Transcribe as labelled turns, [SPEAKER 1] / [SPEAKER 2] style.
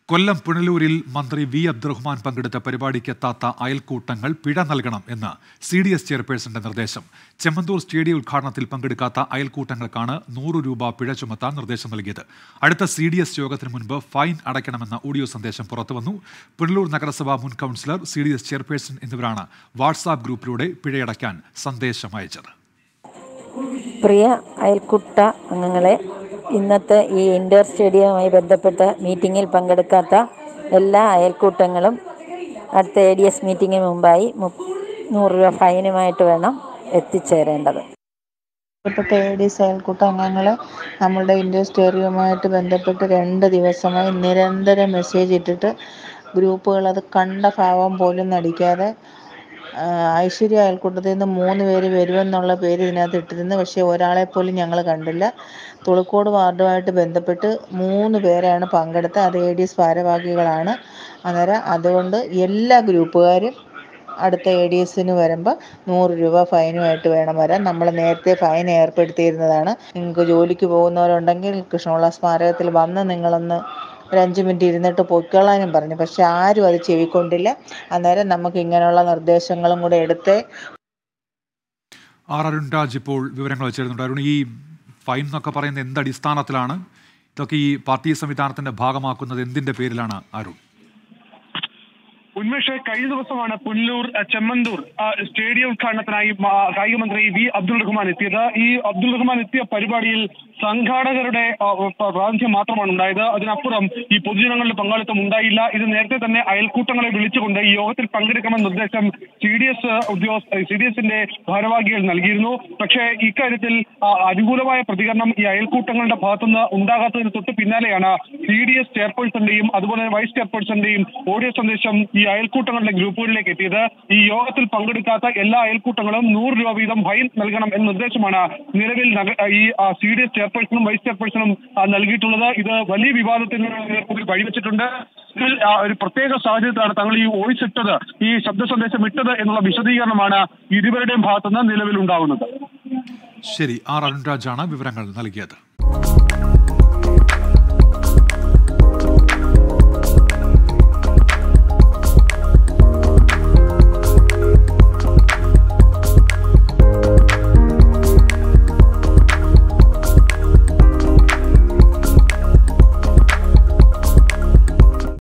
[SPEAKER 1] കൊല്ലം പുനലൂരിൽ മന്ത്രി വി അബ്ദുറഹ്മാൻ പങ്കെടുത്ത പരിപാടിക്ക് എത്താത്ത അയൽക്കൂട്ടങ്ങൾ പിഴ നൽകണം എന്ന് സി ഡി എസ് ചെയർപേഴ്സന്റെ നിർദ്ദേശം ചെമ്മന്തൂർ സ്റ്റേഡിയം ഉദ്ഘാടനത്തിൽ പങ്കെടുക്കാത്ത അയൽക്കൂട്ടങ്ങൾക്കാണ് നൂറ് രൂപ പിഴ ചുമത്താൻ നിർദ്ദേശം നൽകിയത് അടുത്ത സി ഡി എസ് യോഗത്തിന് മുൻപ് ഫൈൻ അടയ്ക്കണമെന്ന ഓഡിയോ സന്ദേശം പുറത്തുവന്നു പുനലൂർ നഗരസഭ മുൻ councillor C D S chairperson എന്നിവരാണ് വാട്സാപ്പ് ഗ്രൂപ്പിലൂടെ പിഴയടയ്ക്കാൻ സന്ദേശം അയച്ചത്
[SPEAKER 2] പ്രിയ അയൽക്കൂട്ട അംഗങ്ങളെ ഇന്നത്തെ ഈ ഇൻഡോർ സ്റ്റേഡിയവുമായി ബന്ധപ്പെട്ട മീറ്റിങ്ങിൽ പങ്കെടുക്കാത്ത എല്ലാ അയൽക്കൂട്ടങ്ങളും അടുത്ത എ ഡി എസ് മീറ്റിങ്ങിന് മുമ്പായി മു നൂറ് രൂപ ഫൈനുമായിട്ട് വേണം എത്തിച്ചേരേണ്ടത്
[SPEAKER 3] ബന്ധപ്പെട്ട എ ഡി എസ് അയൽക്കൂട്ട അംഗങ്ങൾ നമ്മളുടെ ഇൻഡോർ സ്റ്റേഡിയവുമായിട്ട് ബന്ധപ്പെട്ട് രണ്ട് ദിവസമായി നിരന്തരം മെസ്സേജ് ഇട്ടിട്ട് ഗ്രൂപ്പുകൾ അത് കണ്ട ഭാവം പോലും നടിക്കാതെ ആ, ഐശ്വര്യ അയൽക്കൂട്ടത്തിൽ നിന്ന് മൂന്ന് പേര് വരുമെന്നുള്ള പേര് ഇതിനകത്ത് ഇട്ടിരുന്നു പക്ഷേ ഒരാളെ പോലും ഞങ്ങൾ കണ്ടില്ല തുളുക്കോട് വാർഡുമായിട്ട് ബന്ധപ്പെട്ട് മൂന്ന് പേരാണ് പങ്കെടുത്തത് അത് എ ഡി എസ് ഭാരവാഹികളാണ് അന്നേരം അതുകൊണ്ട് എല്ലാ ഗ്രൂപ്പുകാരും അടുത്ത എ ഡി എസിന് വരുമ്പോൾ നൂറ് രൂപ ഫൈനുമായിട്ട് വേണം വരാൻ നമ്മൾ നേരത്തെ ഫൈൻ ഏർപ്പെടുത്തിയിരുന്നതാണ് നിങ്ങൾക്ക് ജോലിക്ക് പോകുന്നവരുണ്ടെങ്കിൽ കൃഷ്ണപിള്ള സ്മാരകത്തിൽ വന്ന് നിങ്ങളൊന്ന് ഒരു അഞ്ച് മിനിറ്റ് ഇരുന്നിട്ട് പൊയ്ക്കൊള്ളാനും പറഞ്ഞു പക്ഷെ ആരും അത് ചെവിക്കൊണ്ടില്ല അന്നേരം നമുക്ക് ഇങ്ങനെയുള്ള നിർദ്ദേശങ്ങളും കൂടെ എടുത്ത്
[SPEAKER 1] ആർ അരുൺ രാജ് ഇപ്പോൾ വിവരങ്ങൾ വെച്ചിരുന്നുണ്ട് അരുൺ ഈ ഫൈൻ എന്നൊക്കെ പറയുന്നത് എന്ത് അടിസ്ഥാനത്തിലാണ് ഇതൊക്കെ ഈ പാർട്ടി സംവിധാനത്തിന്റെ ഭാഗമാക്കുന്നത് എന്തിന്റെ പേരിലാണ് അരുൺ
[SPEAKER 4] ഉന്മേഷ് കഴിഞ്ഞ ദിവസമാണ് പുല്ലൂർ അഹ്, ചെമ്മന്തൂർ അഹ്, സ്റ്റേഡിയം ഉദ്ഘാടനത്തിനായി മ- കായിക മന്ത്രി വി അബ്ദുൾ റഹ്മാൻ എത്തിയത് ഈ അബ്ദുൾ റഹ്മാൻ എത്തിയ പരിപാടിയിൽ സംഘാടകരുടെ അഹ്, പ- പ്രാതിനിധ്യം മാത്രമാണ് ഉണ്ടായത് അതിനപ്പുറം ഈ പൊതുജനങ്ങളുടെ പങ്കാളിത്തം ഉണ്ടായില്ല ഇത് നേരത്തെ തന്നെ അയൽക്കൂട്ടങ്ങളെ വിളിച്ചുകൊണ്ട് ഈ യോഗത്തിൽ പങ്കെടുക്കണമെന്ന നിർദ്ദേശം സി ഡി എസ് ഉദ്യോഗസ്ഥ സി ഡി എസിന്റെ ഭാരവാഹികൾ നൽകിയിരുന്നു പക്ഷേ ഇക്കാര്യത്തിൽ ആ, അനുകൂലമായ പ്രതികരണം ഈ അയൽക്കൂട്ടങ്ങളുടെ ഭാഗത്തുനിന്ന് ഉണ്ടാകാത്തതിന് തൊട്ട് പിന്നാലെയാണ് സി ഡി എസ് ചെയർപേഴ്സന്റെയും അതുപോലെ തന്നെ വൈസ് ചെയർപേഴ്സന്റെയും ഓഡിയോ സന്ദേശം ഈ അയൽക്കൂട്ടങ്ങളുടെ ഗ്രൂപ്പുകളിലേക്ക് എത്തിയത് ഈ യോഗത്തിൽ പങ്കെടുക്കാത്ത എല്ലാ അയൽക്കൂട്ടങ്ങളും നൂറ് രൂപ വീതം ഫൈൻ നൽകണം എന്ന നിർദ്ദേശമാണ് നിലവിൽ നഗ- ഈ സി ഡി എസ് ചെയർപേഴ്സണും വൈസ് ചെയർപേഴ്സണും ആ, നൽകിയിട്ടുള്ളത് ഇത് വലിയ വിവാദത്തിന് വഴിവെച്ചിട്ടുണ്ട് ഇതിൽ ആ, ഒരു പ്രത്യേക സാഹചര്യത്തിലാണ് തങ്ങൾ ഈ വോയിസ് ഇട്ടത് ഈ ശബ്ദ സന്ദേശം ഇട്ടത് എന്നുള്ള വിശദീകരണമാണ് ഇരുവരുടെയും ഭാഗത്തുനിന്ന് നിലവിലുണ്ടാകുന്നത്
[SPEAKER 1] ശരി ആർ അരുൺ രാജാണ് വിവരങ്ങൾ നൽകിയത്